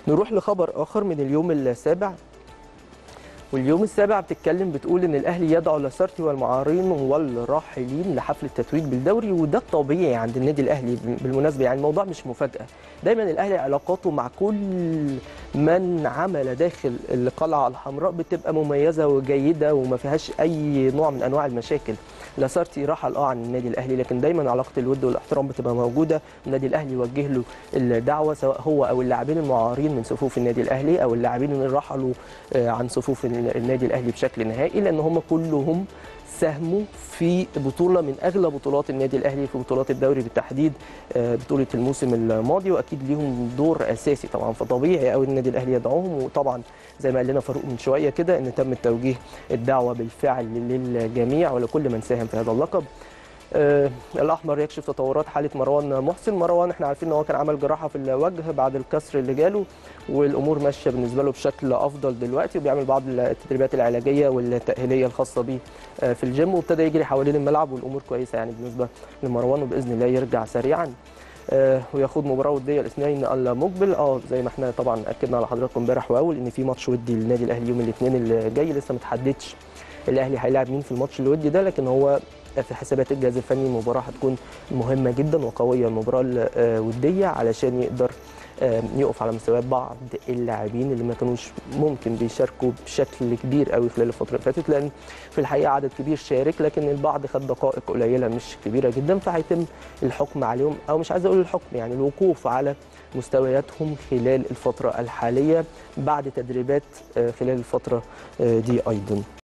نروح لخبر اخر من اليوم السابع واليوم السابع بتتكلم بتقول ان الاهلي يدعو لاسارتي والمعارين والراحلين لحفل التتويج بالدوري وده الطبيعي عند النادي الاهلي بالمناسبه يعني الموضوع مش مفاجاه دايما الاهلي علاقاته مع كل من عمل داخل القلعه الحمراء بتبقى مميزه وجيده وما فيهاش اي نوع من انواع المشاكل لاسارتي رحل اه عن النادي الاهلي لكن دايما علاقه الود والاحترام بتبقى موجوده النادي الاهلي يوجه له الدعوه سواء هو او اللاعبين المعارين من صفوف النادي الاهلي او اللاعبين اللي رحلوا عن صفوف النادي الاهلي بشكل نهائي لان هم كلهم ساهموا في بطوله من اغلى بطولات النادي الاهلي في بطولات الدوري بالتحديد بطوله الموسم الماضي واكيد ليهم دور اساسي طبعا فطبيعي قوي النادي الاهلي يدعوهم وطبعا زي ما قال لنا فاروق من شويه كده ان تم توجيه الدعوه بالفعل للجميع ولكل من ساهم في هذا اللقب آه الاحمر يكشف تطورات حاله مروان محسن مروان احنا عارفين ان هو كان عمل جراحه في الوجه بعد الكسر اللي جاله والامور ماشيه بالنسبه له بشكل افضل دلوقتي وبيعمل بعض التدريبات العلاجيه والتاهيليه الخاصه بيه آه في الجيم وابتدى يجري حوالين الملعب والامور كويسه يعني بالنسبه لمروان وباذن الله يرجع سريعا آه ويخوض مباراه وديه الاثنين المقبل اه زي ما احنا طبعا اكدنا على حضراتكم امبارح واول ان في ماتش ودي للنادي الاهلي يوم الاثنين اللي جاي لسه ما تحددش الاهلي هيلاعب مين في الماتش الودي ده لكن هو في حسابات الجهاز الفني المباراه هتكون مهمه جدا وقويه المباراه الوديه علشان يقدر يقف على مستويات بعض اللاعبين اللي ما كانوش ممكن بيشاركوا بشكل كبير قوي خلال الفتره اللي فاتت لان في الحقيقه عدد كبير شارك لكن البعض خد دقائق قليله مش كبيره جدا فهيتم الحكم عليهم او مش عايز اقول الحكم يعني الوقوف على مستوياتهم خلال الفتره الحاليه بعد تدريبات خلال الفتره دي ايضا